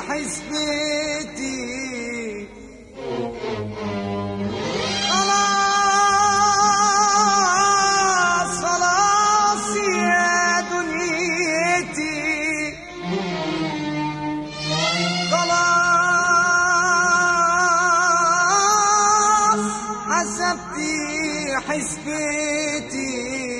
حسبتي خلاص خلاص يا دنيتي خلاص حسبتي حسبتي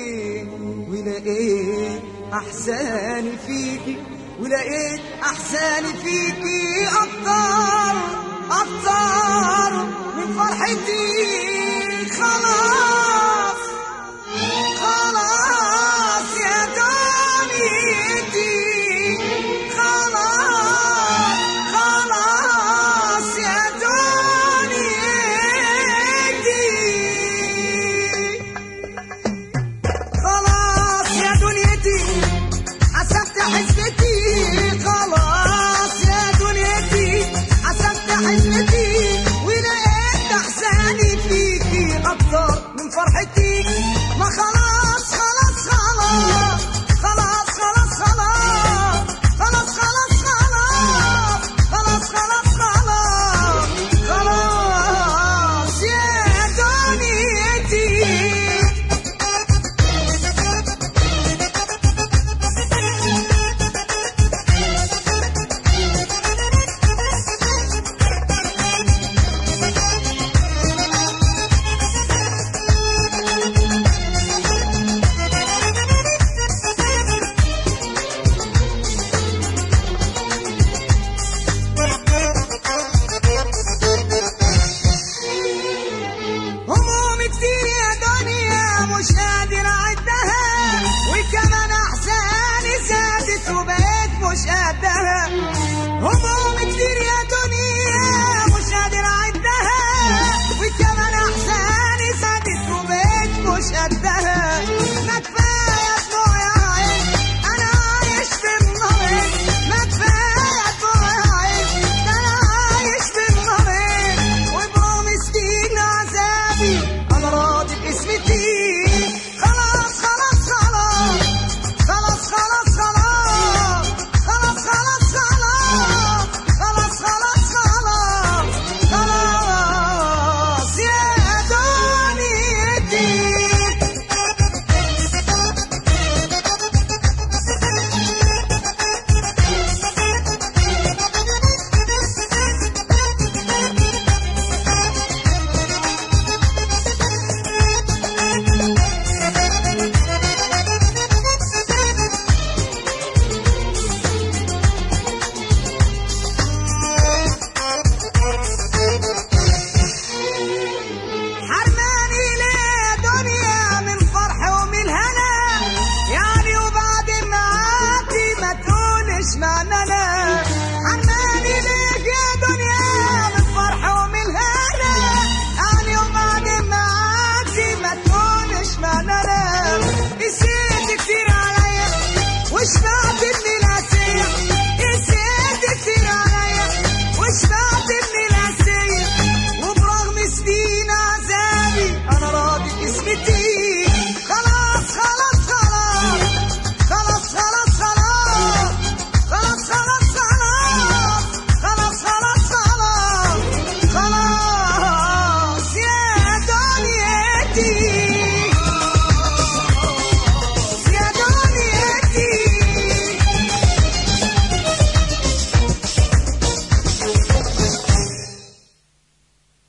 ولقيت احساني فيكي ولقيت احساني فيكي اكتر اكتر من فرحتي خلاص خلاص يا دنيتي خلاص خلاص يا دنيتي خلاص يا دنيتي حسبت حسبتي خلاص يا دنيتي حسبت حسبتي ولقيت احساني فيكي اكتر من فرحتي ما خلاص خلاص خلاص خلاص خلاص خلاص خلاص خلاص خلاص خلاص خلاص خلاص خلاص يا دنيتي هموم كتير يا دنيا مش قادر اعدها وكمان احزاني زادت وبقيت مش قدها